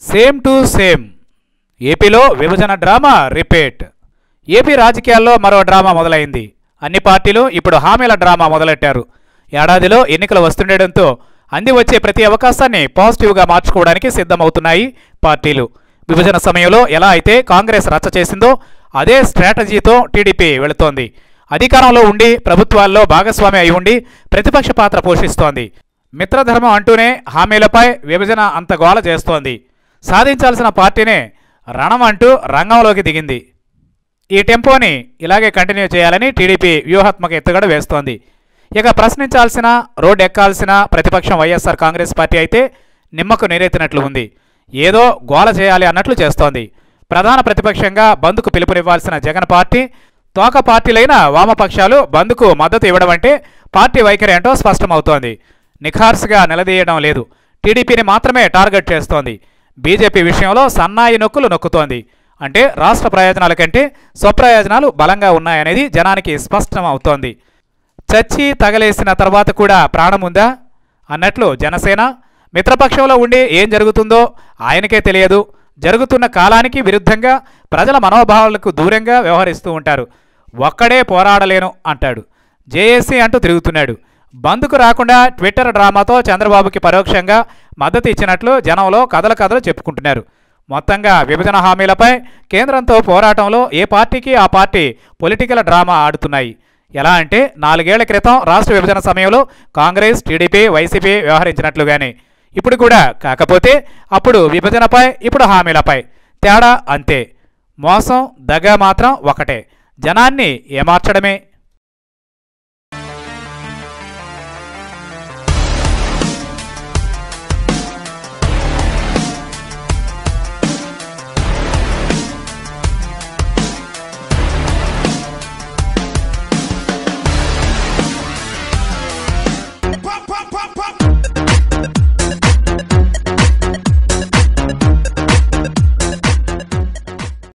same to same ఏపీలో విభజన drama repeat AP రాజకీయాల్లో మరో డ్రామా మొదలైంది అన్ని పార్టీలు ఇప్పుడు హామీల డ్రామా మొదలెట్టారు ఏడాదిలో ఎన్నికలు వస్తుండటంతో అంది వచ్చే ప్రతి అవకాశాన్ని పాజిటివ్గా మార్చుకోవడానికి సిద్ధమవుతున్నాయి పార్టీలు విభజన సమయంలో ఎలా అయితే కాంగ్రెస్ రచ్చ చేసిందో అదే స్ట్రాటజీతో టీడీపీ వెళుతోంది అధికారంలో ఉండి ప్రభుత్వాల్లో భాగస్వామి అయి ఉండి ప్రతిపక్ష పాత్ర పోషిస్తోంది మిత్రధర్మం అంటూనే హామీలపై విభజన అంత గోల చేస్తోంది సాధించాల్సిన పార్టీనే రణం అంటూ రంగంలోకి దిగింది ఈ టెంపోని ఇలాగే కంటిన్యూ చేయాలని టీడీపీ వ్యూహాత్మక ఎత్తుగడ వేస్తోంది ఇక ప్రశ్నించాల్సిన రోడ్డు ఎక్కాల్సిన ప్రతిపక్షం వైఎస్ఆర్ కాంగ్రెస్ పార్టీ అయితే నిమ్మకు నీరెత్తినట్లు ఉంది ఏదో గోల చేయాలి అన్నట్లు చేస్తోంది ప్రధాన ప్రతిపక్షంగా బంద్కు పిలుపునివ్వాల్సిన జగన్ పార్టీ తోక పార్టీలైన వామపక్షాలు బంద్కు మద్దతు ఇవ్వడం అంటే పార్టీ వైఖరి ఏంటో స్పష్టమవుతోంది నిఖార్సుగా నిలదీయడం లేదు టీడీపీని మాత్రమే టార్గెట్ చేస్తోంది బీజేపీ విషయంలో సన్నాయి నొక్కులు నొక్కుతోంది అంటే రాష్ట్ర ప్రయోజనాల కంటే స్వప్రయోజనాలు బలంగా ఉన్నాయనేది జనానికి స్పష్టం అవుతోంది చచ్చి తగలేసిన తర్వాత కూడా ప్రాణముందా అన్నట్లు జనసేన మిత్రపక్షంలో ఉండి ఏం జరుగుతుందో ఆయనకే తెలియదు జరుగుతున్న కాలానికి విరుద్ధంగా ప్రజల మనోభావాలకు దూరంగా వ్యవహరిస్తూ ఉంటారు ఒక్కడే పోరాడలేను అంటాడు జేఏసీ అంటూ తిరుగుతున్నాడు బంద్కు రాకుండా ట్విట్టర్ డ్రామాతో చంద్రబాబుకి పరోక్షంగా మద్దతు ఇచ్చినట్లు జనంలో కథల కథలు చెప్పుకుంటున్నారు మొత్తంగా విభజన హామీలపై కేంద్రంతో పోరాటంలో ఏ పార్టీకి ఆ పార్టీ పొలిటికల్ డ్రామా ఆడుతున్నాయి ఎలా అంటే నాలుగేళ్ల క్రితం రాష్ట్ర విభజన సమయంలో కాంగ్రెస్ టీడీపీ వైసీపీ వ్యవహరించినట్లుగానే ఇప్పుడు కూడా కాకపోతే అప్పుడు విభజనపై ఇప్పుడు హామీలపై తేడా అంతే మోసం దగ మాత్రం ఒకటే జనాన్ని ఏమార్చడమే